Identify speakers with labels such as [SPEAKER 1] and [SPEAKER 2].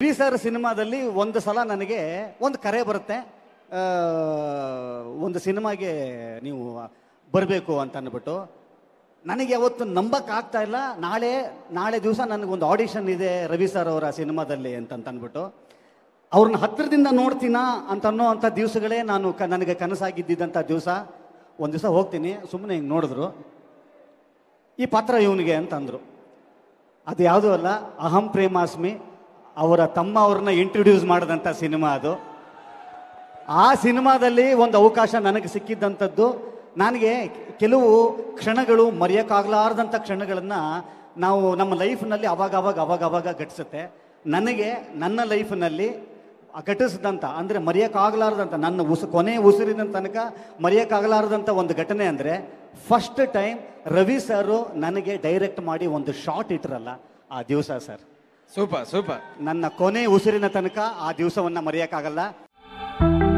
[SPEAKER 1] Ravi sir ಸಿನಿಮಾದಲ್ಲಿ ಒಂದು ಸಲ ನನಗೆ ಒಂದು ಕರೆ ಬರುತ್ತೆ ಆ, ಒಂದು ಸಿನಿಮಾಗೆ ನೀವು ಬರಬೇಕು ಅಂತ ಅಂದ್ಬಿಟ್ಟು ನನಗೆ ಅವತ್ತು ನಂಬಕ್ ಆಗ್ತಾ ಇಲ್ಲ ನಾಳೆ ನಾಳೆ ದಿವಸ ನನಗೊಂದು ಆಡಿಷನ್ ಇದೆ ರವಿ ಸರ್ ಅವರ ಸಿನಿಮಾದಲ್ಲಿ ಅಂತ ಅಂದ್ಬಿಟ್ಟು ಅವ್ರನ್ನ ಹತ್ತಿರದಿಂದ ನೋಡ್ತೀನಾ ಅಂತ ಅನ್ನೋ ಅಂಥ ದಿವಸಗಳೇ ನಾನು ಕ ನನಗೆ ಕನಸಾಗಿದ್ದಂಥ ದಿವಸ ಒಂದು ದಿವಸ ಹೋಗ್ತೀನಿ ಸುಮ್ಮನೆ ಹಿಂಗೆ ನೋಡಿದ್ರು ಈ ಪಾತ್ರ ಇವನಿಗೆ ಅಂತ ಅಂದರು ಅದು ಯಾವುದೂ ಅಲ್ಲ ಅಹಂ ಪ್ರೇಮಾಸ್ಮಿ ಅವರ ತಮ್ಮ ಅವ್ರನ್ನ ಇಂಟ್ರೊಡ್ಯೂಸ್ ಮಾಡಿದಂಥ ಸಿನಿಮಾ ಅದು ಆ ಸಿನಿಮಾದಲ್ಲಿ ಒಂದು ಅವಕಾಶ ನನಗೆ ಸಿಕ್ಕಿದ್ದಂಥದ್ದು ನನಗೆ ಕೆಲವು ಕ್ಷಣಗಳು ಮರೆಯೋಕ್ಕಾಗಲಾರ್ದಂಥ ಕ್ಷಣಗಳನ್ನು ನಾವು ನಮ್ಮ ಲೈಫ್ನಲ್ಲಿ ಅವಾಗ ಅವಾಗ ಅವಾಗ ಅವಾಗ ಘಟಿಸುತ್ತೆ ನನಗೆ ನನ್ನ ಲೈಫ್ನಲ್ಲಿ ಘಟಿಸಿದಂಥ ಅಂದರೆ ಮರೆಯೋಕ್ಕಾಗಲಾರ್ದಂಥ ನನ್ನ ಉಸು ಕೊನೆ ಉಸಿರಿನ ತನಕ ಮರೆಯೋಕ್ಕಾಗಲಾರ್ದಂಥ ಒಂದು ಘಟನೆ ಅಂದರೆ ಫಸ್ಟ್ ಟೈಮ್ ರವಿ ಸರು ನನಗೆ ಡೈರೆಕ್ಟ್ ಮಾಡಿ ಒಂದು ಶಾರ್ಟ್ ಇಟ್ರಲ್ಲ ಆ ದಿವಸ ಸರ್
[SPEAKER 2] ಸೂಪರ್ ಸೂಪರ್
[SPEAKER 1] ನನ್ನ ಕೊನೆ ಉಸಿರಿನ ತನಕ ಆ ದಿವಸವನ್ನು ಮರೆಯೋಕ್ಕಾಗಲ್ಲ